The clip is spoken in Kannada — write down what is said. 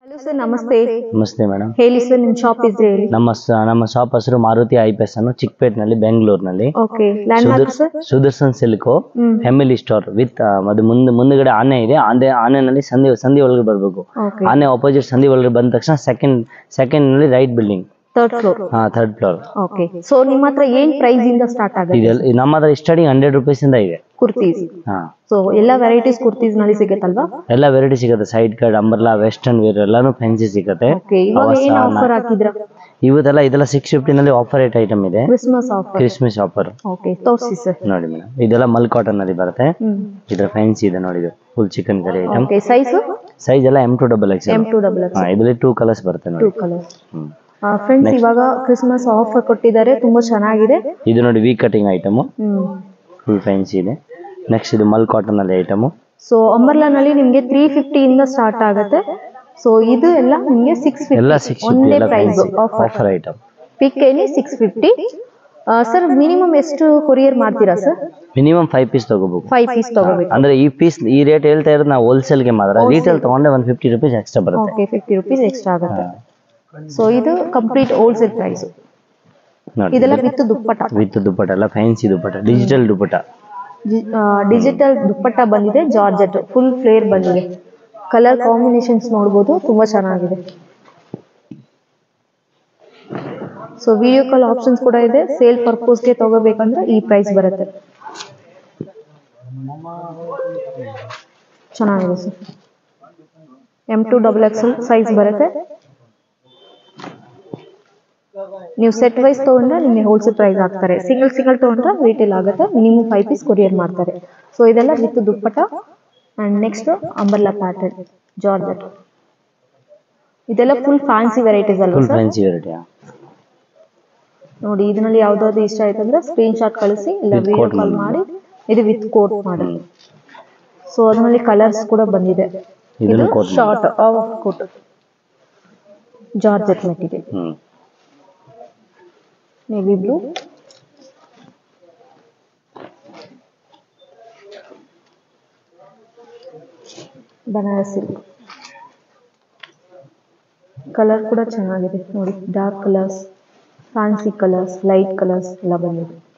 ಹಲೋ ಸರ್ ನಮಸ್ತೆ ನಮಸ್ತೆ ಮೇಡಮ್ ಹೇಳಿ ಸರ್ ನಿಮ್ ಶಾಪ್ ಇದ್ರೆ ಹೇಳಿ ನಮ್ಮ ಸ- ನಮ್ಮ ಶಾಪ್ ಹೆಸರು ಮಾರುತಿ ಐ ಪಿ ಎಸ್ ಅನ್ನು ಚಿಕ್ಕಪೇಟ್ನಲ್ಲಿ ಬೆಂಗಳೂರಿನಲ್ಲಿ okay landmark sir Sudarshan silk hmm family store with ಅದು ಮುಂದೆ ಮುಂದ್ಗಡೆ ಆನೆ ಇದೆ ಆನೆ ಆನೆನಲ್ಲಿ ಸಂಧಿ ಸಂಧಿ ಒಳಗೆ ಬರಬೇಕು ಓಕೆ ಆನೆ ಆಪೋಸಿಟ್ ಸಂಧಿ ಒಳಗೆ ಬಂದ ತಕ್ಷಣ ಸೆಕೆಂಡ್ ಸೆಕೆಂಡ್ ನಲ್ಲಿ ರೈಟ್ ಬಿಲ್ಡಿಂಗ್ ಥರ್ಡ್ ಫ್ಲೋರ್ ಹಾ ಥರ್ಡ್ ಫ್ಲೋರ್ ಓಕೆ ಸೊ ನಿಮ್ಮ ಹತ್ರ ಏನ್ ಪ್ರೈಸ್ ಇಂದ ಸ್ಟಾರ್ಟ್ ಆಗುತ್ತೆ ಇದೆಲ್ಲ ನಮ್ಮ ಹತ್ರ ಸ್ಟಾರ್ಟಿಂಗ್ ಹಂಡ್ರೆಡ್ ರುಪೀಸ್ ಇಂದ ಇದೆ ಕುರ್ತೀಸ್ ಹಾ ಸೊ ಎಲ್ಲ ವೆರೈಟೀಸ್ ಕುರ್ತೀಸ್ ನಲ್ಲಿ ಸಿಗುತ್ತಲ್ವಾ ಎಲ್ಲ ವೆರೈಟಿ ಸಿಗುತ್ತೆ side cut umbrella western wear ಎಲ್ಲಾನು ಫ್ಯಾನ್ಸಿ ಸಿಗುತ್ತೆ ಓಕೆ ಇವಾಗ ಏನ್ ಆಫರ್ ಹಾಕಿದ್ರ ಇವತ್ತೆಲ್ಲ ಇದೆಲ್ಲ ಸಿಕ್ಸ್ ಫಿಫ್ಟಿನಲ್ಲಿ ಆಫರ್ ರೇಟ್ ಐಟಮ್ ಇದೆ Christmas offer Christmas offer okay ತೋರಿಸಿ ಸರ್ ನೋಡಿ ಮೇಡಮ್ ಇದೆಲ್ಲ ಮಲ್ ಕಾಟನ್ ಅಲ್ಲಿ ಬರುತ್ತೆ ಹ್ಮ್ ಇದರ ಫ್ಯಾನ್ಸಿ ಇದೆ ನೋಡಿ ಇದು full chicken curry item okay size size ಎಲ್ಲ M to double X M to double ಹಾ ಇದರಲ್ಲಿ ಟೂ ಕಲರ್ಸ್ ಬರುತ್ತೆ ಟೂ ನೋಡಿ ಕಲರ್ಸ್ ಹ್ಮ್. ಫ್ರೆಂಡ್ಸ್ ಇವಾಗ ಕ್ರಿಸ್ಮಸ್ ಆಫರ್ ಕೊಟ್ಟಿದ್ದಾರೆ ತುಂಬಾ ಚೆನ್ನಾಗಿದೆ ಇದು ನೋಡಿ V cutting item hmm full fancy ಇದೆ ನೆಕ್ಸ್ಟ್ ಇದು ಮಲ್ ಕಾಟನ್ ಅಲ್ಲಿ ಐಟಮ್ ಸೊ ನಲ್ಲಿ ನಿಮ್ಗೆ ತ್ರೀ ಫಿಫ್ಟಿ ಇಂದ ಸ್ಟಾರ್ಟ್ ಆಗುತ್ತೆ ಸೊ ಇದು ಎಲ್ಲ ನಿಮ್ಗೆ ಸಿಕ್ಸ್ ಎಲ್ಲ ಫಿಫ್ಟಿ ಸಿಕ್ಸ್ ಫಿಫ್ಟಿ ಒಂದೇ ಎಲ್ಲ price offer offer item pick any six fifty sir minimum ಎಷ್ಟು ಕೊರಿಯರ್ ಮಾಡ್ತೀರಾ ಸರ್ ಮಿನಿಮಮ್ ಫೈವ್ ಪೀಸ್ ತಗೋಬೇಕು ಫೈವ್ ಪೀಸ್ ತಗೋಬೇಕು ಅಂದ್ರೆ ಈ ಪೀಸ್ ಈ ರೇಟ್ ಹೇಳ್ತಾ ಇರೋದು ನಾವು ಹೋಲ್ಸೇಲ್ಗೆ ಮಾತ್ರ ರೀಟೇಲ್ ತಗೊಂಡ್ರೆ ಒನ್ ಫಿಫ್ಟಿ ರುಪೀಸ್ ಎಕ್ಸ್ಟ್ರಾ ಬರುತ್ತೆ ಓಕೆ ಫಿಫ್ಟಿ ರುಪೀಸ್ ಎಕ್ಸ್ಟ್ರಾ ಆಗುತ್ತೆ ಸೊ ಇದು ಕಂಪ್ಲೀಟ್ ಹೋಲ್ಸೇಲ್ ಪ್ರೈಸ್ ನೋಡಿ ಇದೆಲ್ಲ ವಿತ್ ದುಪ್ಪಟ್ಟ ವಿತ್ ದುಪ್ಪಟ ಎಲ್ಲ fancy dupatta digital dupatta digital dupatta ಬಂದಿದೆ ಜಾರ್ಜೆಟ್ ಫುಲ್ ಫ್ಲೇರ್ ಬಂದಿದೆ ಕಲರ್ ಕಾಂಬಿನೇಷನ್ಸ್ ನೋಡ್ಬೋದು ತುಂಬಾ ಚೆನ್ನಾಗಿದೆ ಸೊ ವಿಡಿಯೋ ಕಾಲ್ ಆಪ್ಷನ್ಸ್ ಕೂಡ ಇದೆ ಸೇಲ್ ಪರ್ಪೋಸ್ಗೆ ತಗೋಬೇಕಂದ್ರೆ ಈ ಪ್ರೈಸ್ ಬರುತ್ತೆ ಚೆನ್ನಾಗಿದೆ sir M to double XL size ಬರುತ್ತೆ ನೀವು ಸೆಟ್ ವೈಸ್ ತಗೊಂಡ್ರೆ ನಿಮಗೆ ಹೋಲ್ಸೇಲ್ ಪ್ರೈಸ್ ಹಾಕ್ತಾರೆ ಸಿಂಗಲ್ ಸಿಂಗಲ್ ತಗೊಂಡ್ರೆ ರಿಟೇಲ್ ಆಗುತ್ತೆ ಮಿನಿಮಮ್ ಫೈವ್ ಪೀಸ್ ಕೊರಿಯರ್ ಮಾಡ್ತಾರೆ ಸೊ ಇದೆಲ್ಲ with dupatta and next umbrella pattern georgette ಇದೆಲ್ಲ ಫುಲ್ ಫ್ಯಾನ್ಸಿ ವೆರೈಟೀಸ್ ಅಲ್ವಾ ಫುಲ್ ಸರ್ ಫ್ಯಾನ್ಸಿ ವೆರೈಟಿ ನೋಡಿ ಇದರಲ್ಲಿ ಯಾವ್ದಾದ್ರು ಇಷ್ಟ ಆಯ್ತು ಅಂದ್ರೆ ಸ್ಕ್ರೀನ್ ಶಾಟ್ ಕಳಿಸಿ ಇಲ್ಲ With ವಿಡಿಯೋ coat ಕಾಲ್ ಮಾಡಿ ಇದು ವಿತ್ ಕೋಟ್ ಮಾಡಿ ಸೊ ಅದರಲ್ಲಿ ಕಲರ್ಸ್ ಕೂಡ ಬಂದಿದೆ ಇದು ಇದನ್ನು coat short coat georgette material hmm navy blue Banaras silk colour ಕೂಡ ಚೆನ್ನಾಗಿದೆ ನೋಡಿ dark colours fancy colours light colours ಎಲ್ಲ ಬಂದಿದೆ